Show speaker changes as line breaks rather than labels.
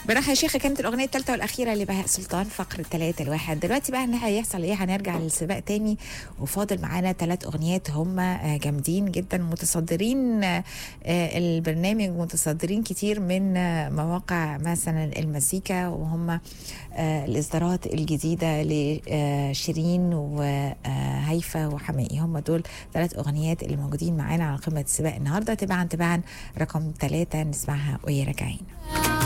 براحة يا شيخة كانت الأغنية الثالثة والأخيرة لبهاء سلطان فقرة ثلاثة الواحد دلوقتي بقى إن هيحصل إيه هنرجع للسباق تاني وفاضل معانا ثلاث أغنيات هم آه، جامدين جدا متصدرين آه، آه، البرنامج متصدرين كتير من آه، مواقع مثلا المزيكا وهم آه، الإصدارات الجديدة لشيرين وهيفا وحمائي هم دول ثلاث أغنيات اللي موجودين معانا على قمة السباق النهاردة تبعا تبعا رقم ثلاثة نسمعها وهي راجعين